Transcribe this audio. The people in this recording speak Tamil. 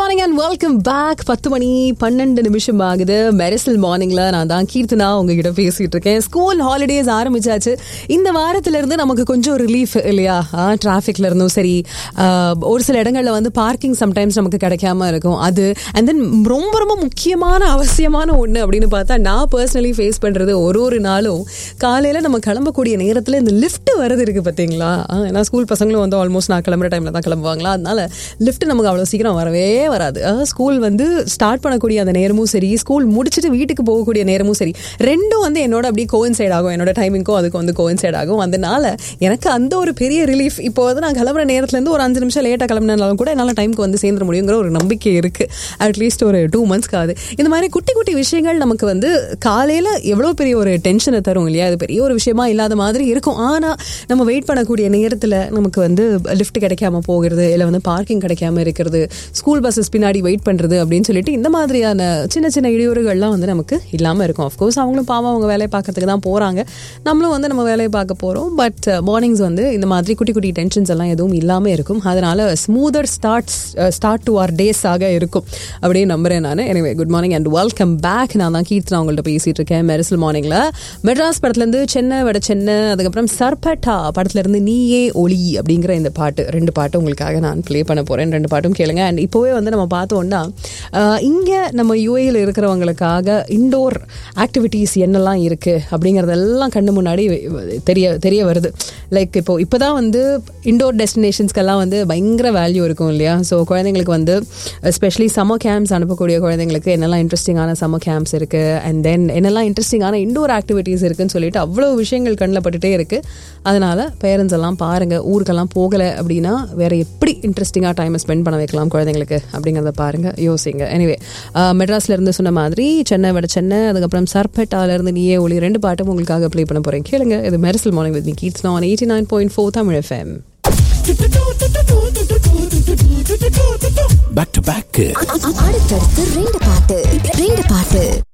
மார்னிங் அண்ட் வெல்கம் பேக் பத்து மணி பன்னெண்டு நிமிஷம் ஆகுது மெரிசல் மார்னிங்ல நான் தான் கீர்த்தனா உங்ககிட்ட பேசிட்டு இருக்கேன் ஸ்கூல் ஹாலிடேஸ் ஆரம்பிச்சாச்சு இந்த வாரத்துல இருந்து நமக்கு கொஞ்சம் ரிலீஃப் இல்லையா டிராஃபிக்ல இருந்தும் சரி ஆஹ், ஒரு சில இடங்கள்ல வந்து பார்க்கிங் சம்டைம்ஸ் நமக்கு கிடைக்காம இருக்கும் அது அண்ட் தென் ரொம்ப ரொம்ப முக்கியமான அவசியமான ஒன்று அப்படின்னு பார்த்தா நான் பர்சனலி ஃபேஸ் பண்றது ஒரு ஒரு நாளும் காலையில நம்ம கிளம்பக்கூடிய நேரத்துல இந்த லிஃப்ட் வரது இருக்கு பாத்தீங்களா ஆஹ், ஏன்னா ஸ்கூல் பசங்களும் வந்து ஆல்மோஸ்ட் நான் கிளம்புற டைம்ல தான் கிளம்புவாங்களா அதனால லிஃப்ட் நமக்கு அவ்வளோ சீக்கிரம் வரவே வராது ஸ்கூல் வந்து ஸ்டார்ட் பண்ணக்கூடிய அந்த நேரமும் சரி ஸ்கூல் முடிச்சுட்டு வீட்டுக்கு போகக்கூடிய நேரமும் சரி ரெண்டும் வந்து என்னோட அப்படியே கோயின்சைட் ஆகும் என்னோட டைமிங்க்கும் அதுக்கு வந்து கோயின்சைட் ஆகும் அதனால எனக்கு அந்த ஒரு பெரிய ரிலீஃப் இப்போ வந்து நான் கிளம்புற நேரத்துலேருந்து ஒரு அஞ்சு நிமிஷம் லேட்டாக கிளம்பினாலும் கூட என்னால் டைமுக்கு வந்து சேர்ந்துட முடியுங்கிற ஒரு நம்பிக்கை இருக்கு அட்லீஸ்ட் ஒரு டூ மந்த்ஸ்க்கு ஆகுது இந்த மாதிரி குட்டி குட்டி விஷயங்கள் நமக்கு வந்து காலையில் எவ்வளோ பெரிய ஒரு டென்ஷனை தரும் இல்லையா அது பெரிய ஒரு விஷயமா இல்லாத மாதிரி இருக்கும் ஆனால் நம்ம வெயிட் பண்ணக்கூடிய நேரத்தில் நமக்கு வந்து லிஃப்ட் கிடைக்காம போகிறது இல்லை வந்து பார்க்கிங் கிடைக்காம இருக்கிறது ஸ்கூல் பஸ்ஸஸ் பின்னாடி வெயிட் பண்ணுறது அப்படின்னு சொல்லிட்டு இந்த மாதிரியான சின்ன சின்ன இடையூறுகள்லாம் வந்து நமக்கு இல்லாமல் இருக்கும் அஃப்கோர்ஸ் அவங்களும் பாவம் அவங்க வேலையை பார்க்கறதுக்கு தான் போகிறாங்க நம்மளும் வந்து நம்ம வேலையை பார்க்க போகிறோம் பட் மார்னிங்ஸ் வந்து இந்த மாதிரி குட்டி குட்டி டென்ஷன்ஸ் எல்லாம் எதுவும் இல்லாமல் இருக்கும் அதனால smoother starts start to our days ஆக இருக்கும் அப்படியே நம்புறேன் நான் எனவே good morning and welcome back நான் தான் கீர்த்தனா உங்கள்கிட்ட பேசிட்டு இருக்கேன் மெரிசல் மார்னிங்ல மெட்ராஸ் படத்துலேருந்து சென்னை வட சென்னை அதுக்கப்புறம் சர்பட்டா படத்துலேருந்து நீயே ஒளி அப்படிங்கிற இந்த பாட்டு ரெண்டு பாட்டு உங்களுக்காக நான் ப்ளே பண்ண போகிறேன் ரெண்டு பாட்டும் கேளுங்க அண்ட் இப்போவே வந்து நம்ம பார்த்தோம்னா இங்கே நம்ம யூஏயில் இருக்கிறவங்களுக்காக இண்டோர் ஆக்டிவிட்டீஸ் என்னெல்லாம் இருக்குது அப்படிங்கிறதெல்லாம் கண்ணு முன்னாடி தெரிய தெரிய வருது லைக் இப்போ இப்போ தான் வந்து இண்டோர் டெஸ்டினேஷன்ஸ்க்கெல்லாம் வந்து பயங்கர வேல்யூ இருக்கும் இல்லையா ஸோ குழந்தைங்களுக்கு வந்து எஸ்பெஷலி சம்மர் கேம்ப்ஸ் அனுப்பக்கூடிய குழந்தைங்களுக்கு என்னெல்லாம் இன்ட்ரெஸ்டிங்கான சம்மர் கேம்ப்ஸ் இருக்குது அண்ட் தென் என்னெல்லாம் இன்ட்ரெஸ்டிங்கான இண்டோர் ஆக்டிவிட்டீஸ் இருக்குன்னு சொல்லிட்டு அவ்வளோ விஷயங்கள் கண்ணில் பட்டுட்டே இருக்குது அதனால் பேரண்ட்ஸ் எல்லாம் பாருங்கள் ஊருக்கெல்லாம் போகலை அப்படின்னா வேற எப்படி இன்ட்ரெஸ்டிங்காக டைமை ஸ்பெண்ட் பண்ண வைக்கலாம் குழந்தைங்களுக்கு அப்படிங்கிறத பாருங்கள் யோசிங்க எனிவே மெட்ராஸ்ல இருந்து சொன்ன மாதிரி சென்னை விட சென்னை அதுக்கப்புறம் சர்பெட்டால இருந்து நீயே ஒளி ரெண்டு பாட்டும் உங்களுக்காக ப்ளே பண்ண போகிறேன் கேளுங்க இது மெரிசல் மார்னிங் வித் கீட்ஸ் நான் eighty nine point four Tamil FM back to back அடுத்தடுத்து ரெண்டு பாட்டு ரெண்டு பாட்டு